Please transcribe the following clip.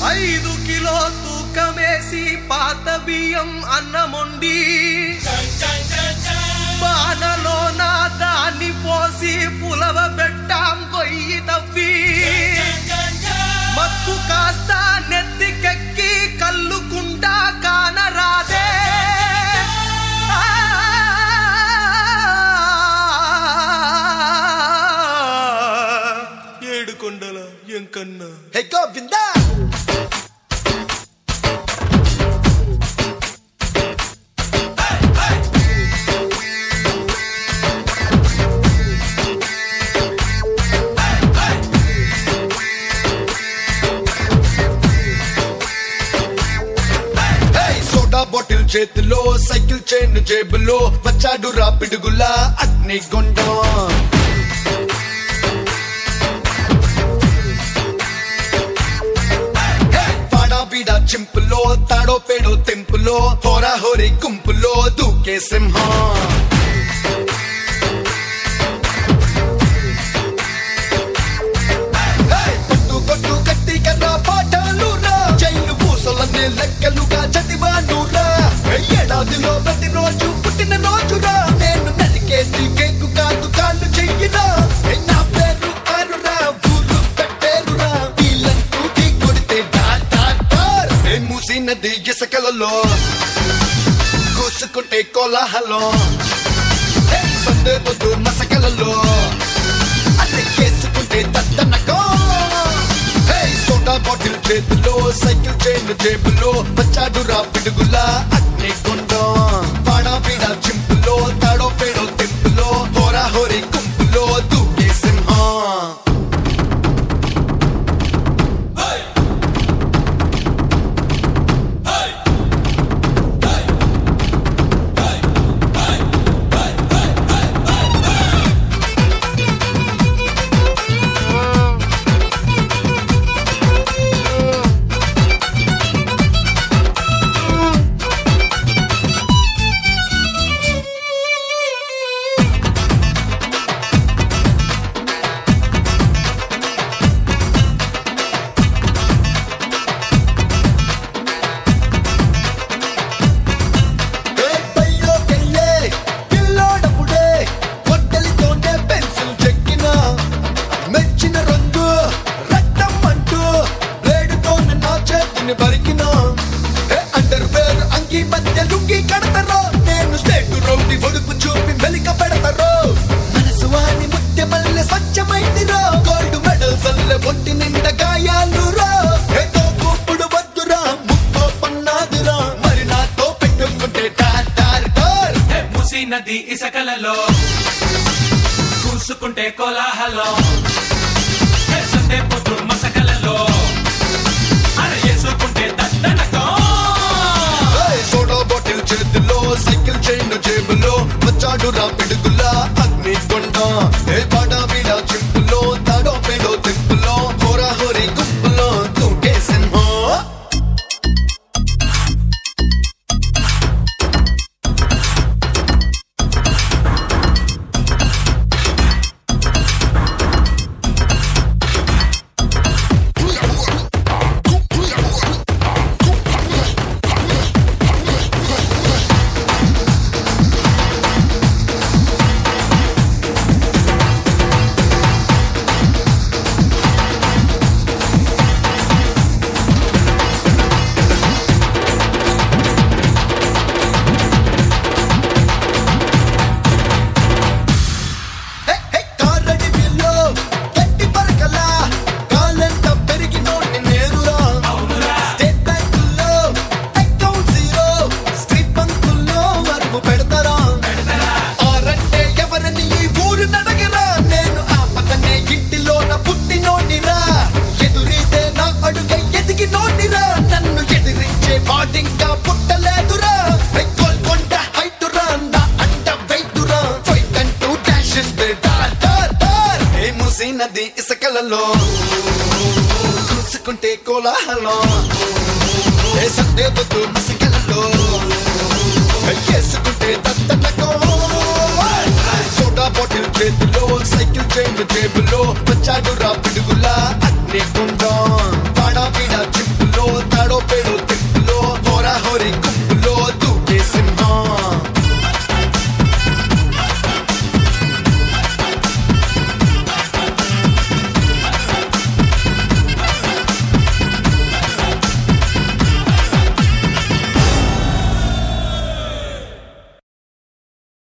ఐదు కిలో తూకమేసి పాత బియ్యం అన్నముండి బాణలో నా దాన్ని పోసి పులవ పెట్టాం కొయ్యి తవ్వి మత్తు కాస్త నెత్తికెక్కి కల్లుకుంటా కానరాదే ఏడుకొండల ఎంకన్నా హే గోవిందా హే, సోడా బాటిల్ చేతిలో సైకిల్ చైన్ జేబులో వచ్చాడు రా పిడుగులా అగ్ని గుండం పాడా బీడ చింపులో తాడో పేడో తెంపులో హోరా హోరీ గుంపులో దూకే సింహం హే, పట్టు కొట్టు కట్టి కన్నా పాఠాలు రా జైలు పూసలన్నీ లెక్కలుగా చదివానురా ఏడాదిలో ప్రతిరోజు పుట్టిన రోజురా నేను నరికేసి కేకు కాదు కాళ్ళు చెయ్యిరా ఏ, నా పేరు ఆరురా ఊరు పెట్టేరురా వీళ్ళంటూ ఢీ కొడితే డార్ డార్ డార్ ఏ మూసి నది ఇసుకలలో కూసుకుంటే కోలాహలం ఏ, సందే పొద్దు మసకలలో అదే చేసుకుంటే తత్తనకో హే సోడా బాటిల్ చేతిలో సైకిల్ చైన్ జేబులో వచ్చాడు రా పిడుగులా అగ్ని గుండం పాడా పీడ చింపులో తాడో పేడో తెంపులో హోరా హోరీ గుంపులో దూకే సింహం ఏ పైలోకెళ్ళే పిల్లోడప్పుడే పొట్టలితోనే పెన్సిల్ చెక్కిన మెచ్చిన రంగు రక్తం అంటూ బ్లేడుతోనే నా చేతిని బరికిన ఏ అండర్ వేర్ అంగి మధ్య లుంగి కడతారో నేను స్టేట్ రౌండి ఒడుపు చూపి వెలిక పెడతారో మనసు వాని ముత్య మల్లె స్వచ్ఛమైందిరో గోల్డ్ మెడల్ సల్లె ఒంటి నిండా గాయాలు రా ఏదో కూపుడు వద్దురా ముక్కో పన్నాదురా మరి నాతో పెట్టుకుంటే టార్ టార్ టార్ మూసి నది ఇసకలలో కూసుకుంటే కోలాహలం సందే పొద్దు మసకలలో అర వేసుకుంటే దద్దనకం ఏయ్, సోడా బాటిల్ చేతిలో సైకిల్ చైన్ జేబులో వచ్చాడు రా పిడుగులా అగ్ని కొండ ఏ పాడా బీడ చింపులో తాడో పేడో తెంపులో హోరా హోరీ గుంపులో తూకే సింహం హే, హే, కారడి బిల్లో, గట్టి పరకలా, కాలంతా పెరిగినోడ్ని నేరురా. స్టేట్ బ్యాంకుల్లో, అకౌంట్ జీరో, స్ట్రీట్ బంకుల్లో అరువు పెడతారా. ఆరంటే ఎవరని ఈ ఊరు నడగరా. నేను ఆపదనే ఇంటిలోన పుట్టినోడిరా. ఎదురీతే నా అడుగై ఎదిగినోడిరా. నన్ను ఎదిరించే వాడింకా పుట్టలేదురా. హే, గోల్కొండ హైటురా, నా అంట వెయిటురా. ఫైట్ అంటూ డాష్ ఇస్తే డార్ డార్ డార్. ఏ మూసీ నది ఇసుకలలో కూసుకుంటే కోలాహలం ఏ సందే పొద్దు మసికలలో వేసుకుంటే దత్తనకో సోడా బాటిల్ చేతిలో సైకిల్ చైన్ జేబులో వచ్చాడు రా పిడుగులా అగ్ని గుండం